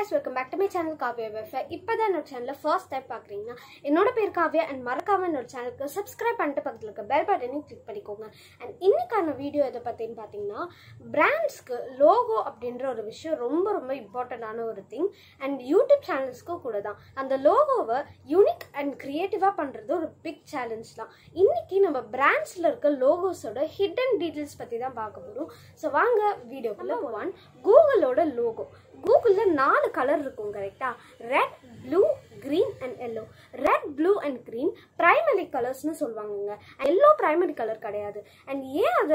guys welcome back to my channel Kavya வெஃபே இப்போ தான் என்னோட சேனலில் ஃபர்ஸ்ட் டைம் பார்க்குறீங்கன்னா என்னோட பேர் காவ்யா அண்ட் மறக்காம என்னோட சேனலுக்கு சப்ஸ்கிரைப் பண்ணிட்டு பக்கத்தில் இருக்க பெல் பட்டனையும் கிளிக் பண்ணிக்கோங்க அண்ட் இன்னைக்கான வீடியோ எதை பற்றின்னு பார்த்தீங்கன்னா பிராண்ட்ஸ்க்கு லோகோ அப்படின்ற ஒரு விஷயம் ரொம்ப ரொம்ப இம்பார்ட்டண்ட்டான ஒரு திங் அண்ட் யூடியூப் சேனல்ஸ்க்கும் கூட தான் அந்த லோகோவை யூனிக் அண்ட் க்ரியேட்டிவாக பண்ணுறது ஒரு பிக் சேலஞ்ச் தான் இன்னைக்கு நம்ம பிராண்ட்ஸில் இருக்க லோகோஸோட ஹிடன் டீட்டெயில்ஸ் பற்றி தான் பார்க்க போகிறோம் ஸோ வாங்க வீடியோக்குள்ளே ஒன் கூகுளோட லோகோ கூகுளில் நாலு கலர் இருக்கும் கரெக்டாக red blue green and yellow red blue and green primary கலர்ஸ்னு சொல்லுவாங்கங்க எல்லோ ப்ரைமரி கலர் கிடையாது அண்ட் ஏன் அது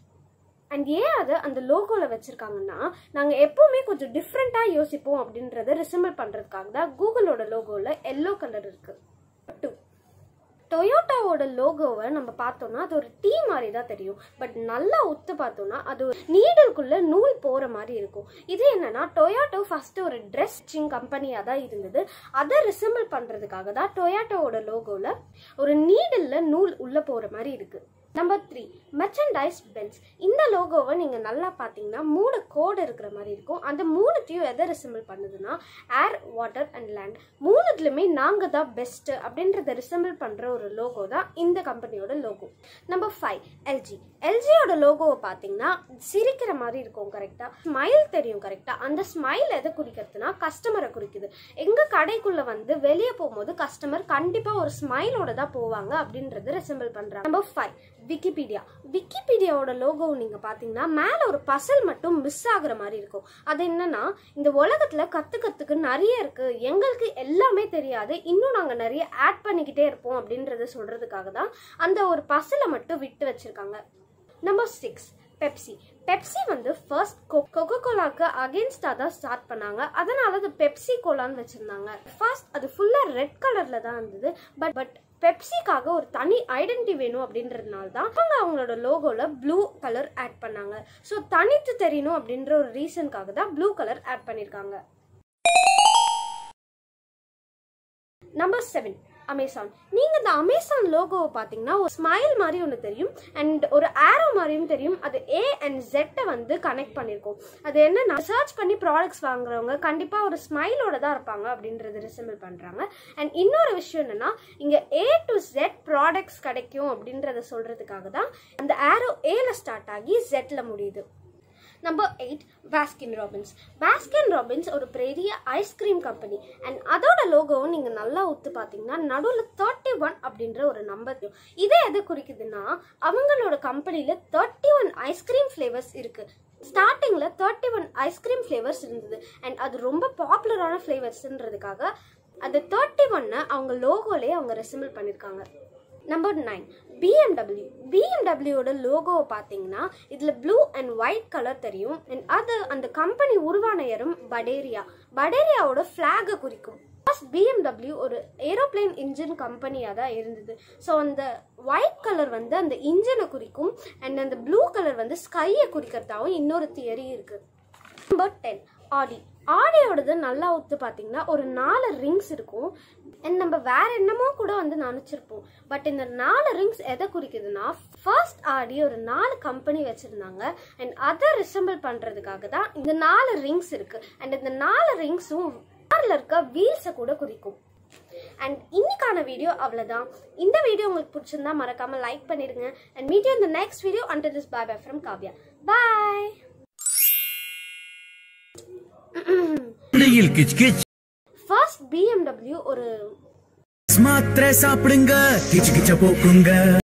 அண்ட் ஏன் அதை அந்த லோகோவில் வச்சுருக்காங்கன்னா நாங்கள் எப்போவுமே கொஞ்சம் டிஃப்ரெண்ட்டாக யோசிப்போம் அப்படின்றத ரிசம்பிள் பண்ணுறதுக்காக தான் கூகுளோட லோகோவில் எல்லோ கலர் இருக்குது டூ டொயோட்டாவோட லோகோவை நம்ம பார்த்தோம்னா அது ஒரு டீ மாதிரி தான் தெரியும் பட் நல்லா ஒத்து பார்த்தோம்னா அது ஒரு நீடலுக்குள்ள நூல் போகிற மாதிரி இருக்கும் இது என்னன்னா டொயோட்டோ ஃபர்ஸ்ட் ஒரு ட்ரெஸ் ஸ்டிச்சிங் கம்பெனியாக தான் இருந்தது அதை ரிசம்பிள் பண்ணுறதுக்காக தான் டொயோட்டோவோட லோகோவில் ஒரு நீடலில் நூல் உள்ளே போகிற மாதிரி இருக்குது நம்பர் த்ரீ மெர்ச்சன்டைஸ் பென்ஸ் இந்த லோகோவை நீங்கள் நல்லா பார்த்தீங்கன்னா மூணு கோடு இருக்கிற மாதிரி இருக்கும் அந்த மூணுத்தையும் எதை ரிசம்பிள் பண்ணுதுன்னா ஏர் வாட்டர் அண்ட் லேண்ட் மூணுத்துலையுமே நாங்கள் தான் பெஸ்ட்டு அப்படின்றத ரிசம்பிள் பண்ணுற ஒரு லோகோ தான் இந்த கம்பெனியோட லோகோ நம்பர் ஃபைவ் எல்ஜி எல்ஜியோட லோகோவை பார்த்தீங்கன்னா சிரிக்கிற மாதிரி இருக்கும் கரெக்டாக ஸ்மைல் தெரியும் கரெக்டாக அந்த ஸ்மைல் எதை குறிக்கிறதுனா கஸ்டமரை குறிக்குது எங்கள் கடைக்குள்ளே வந்து வெளியே போகும்போது கஸ்டமர் கண்டிப்பாக ஒரு ஸ்மைலோட தான் போவாங்க அப்படின்றத ரிசம்பிள் பண்ணுறாங்க நம்பர் ஃபைவ் விக்கிபீடியா விக்கிபீடியாவோட லோகோ நீங்கள் பார்த்தீங்கன்னா மேலே ஒரு பசல் மட்டும் மிஸ் ஆகுற மாதிரி இருக்கும் அது என்னன்னா இந்த உலகத்தில் கற்றுக்கிறதுக்கு நிறைய இருக்குது எங்களுக்கு எல்லாமே தெரியாது இன்னும் நாங்கள் நிறைய ஆட் பண்ணிக்கிட்டே இருப்போம் அப்படின்றத சொல்கிறதுக்காக தான் அந்த ஒரு பசலை மட்டும் விட்டு வச்சுருக்காங்க நம்பர் சிக்ஸ் பெப்சி பெப்சி வந்து ஃபர்ஸ்ட் கொக்கோ கோலாக்கு அகேன்ஸ்டாக தான் ஸ்டார்ட் பண்ணாங்க அதனால அது பெப்சி கோலான்னு வச்சுருந்தாங்க ஃபர்ஸ்ட் அது ஃபுல்லாக ரெட் கலரில் தான் இருந்தது பட் பட் பெப்சிக்காக ஒரு தனி ஐடென்டி வேணும் அப்படின்றதுனால தான் அவங்க அவங்களோட லோகோவில் ப்ளூ கலர் ஆட் பண்ணாங்க ஸோ தனித்து தெரியணும் அப்படின்ற ஒரு ரீசனுக்காக தான் ப்ளூ கலர் ஆட் பண்ணியிருக்காங்க நம்பர் செவன் அமேசான் நீங்கள் இந்த அமேசான் லோகோவை பார்த்தீங்கன்னா ஒரு ஸ்மைல் மாதிரி ஒன்று தெரியும் அண்ட் ஒரு ஆரோ மாதிரியும் தெரியும் அது ஏ அண்ட் ஜெட்டை வந்து கனெக்ட் பண்ணியிருக்கோம் அது என்னன்னா சர்ச் பண்ணி ப்ராடக்ட்ஸ் வாங்குறவங்க கண்டிப்பாக ஒரு ஸ்மைலோட தான் இருப்பாங்க அப்படின்றது ரிசம்பிள் பண்ணுறாங்க அண்ட் இன்னொரு விஷயம் என்னன்னா இங்கே ஏ டு ஜெட் ப்ராடக்ட்ஸ் கிடைக்கும் அப்படின்றத சொல்கிறதுக்காக தான் அந்த ஆரோ ஏல ஸ்டார்ட் ஆகி ஜெட்டில் முடியுது number eight Baskin Robbins Baskin Robbins ஒரு பெரிய ஐஸ்கிரீம் கம்பெனி அண்ட் அதோட லோகோவும் நீங்கள் நல்லா ஒத்து பார்த்தீங்கன்னா நடுவில் தேர்ட்டி ஒன் அப்படின்ற ஒரு நம்பர் இதை எது குறிக்குதுன்னா அவங்களோட கம்பெனியில் தேர்ட்டி ஒன் ஐஸ்கிரீம் ஃப்ளேவர்ஸ் இருக்குது ஸ்டார்டிங்கில் தேர்ட்டி ஒன் ஐஸ்கிரீம் ஃப்ளேவர்ஸ் இருந்தது அண்ட் அது ரொம்ப பாப்புலரான ஃப்ளேவர்ஸ்ன்றதுக்காக அந்த தேர்ட்டி ஒன்னை அவங்க லோகோலேயே அவங்க ரெசிம்பிள் பண்ணியிருக்காங்க நம்பர் நைன் பிஎம்டபிள்யூ பிஎம்டபிள்யூட லோகோவை பார்த்தீங்கன்னா இதில் ப்ளூ அண்ட் ஒயிட் கலர் தெரியும் அண்ட் அது அந்த கம்பெனி உருவான இடம் படேரியா படேரியாவோட ஃப்ளாகை குறிக்கும் ஃபர்ஸ்ட் பிஎம்டபிள்யூ ஒரு ஏரோப்ளேன் இன்ஜின் கம்பெனியாக தான் இருந்தது ஸோ அந்த ஒயிட் கலர் வந்து அந்த இன்ஜினை குறிக்கும் அண்ட் அந்த ப்ளூ கலர் வந்து ஸ்கையை குறிக்கிறதாவும் இன்னொரு தியரி இருக்குது நம்பர் டென் ஆடி ஆடியோடது நல்லா ஒத்து பார்த்தீங்கன்னா ஒரு நாலு ரிங்ஸ் இருக்கும் அண்ட் நம்ம வேற என்னமோ கூட வந்து நினச்சிருப்போம் பட் இந்த நாலு ரிங்ஸ் எதை குறிக்குதுன்னா ஃபர்ஸ்ட் ஆடி ஒரு நாலு கம்பெனி வச்சுருந்தாங்க அண்ட் அதை ரிசம்பிள் பண்ணுறதுக்காக தான் இந்த நாலு ரிங்ஸ் இருக்கு அண்ட் இந்த நாலு ரிங்ஸும் காரில் இருக்க வீல்ஸை கூட குறிக்கும் அண்ட் இன்னைக்கான வீடியோ அவ்வளோதான் இந்த வீடியோ உங்களுக்கு பிடிச்சிருந்தா மறக்காம லைக் பண்ணிடுங்க அண்ட் மீட் யூ இந்த next video under this bye bye from Kavya பாய் குடியில் கிச் கிச் ஃபர்ஸ்ட் பிஎம்டபிள்யூ ஒரு மாத்திரை சாப்பிடுங்க கிச்சு கிச்ச போக்குங்க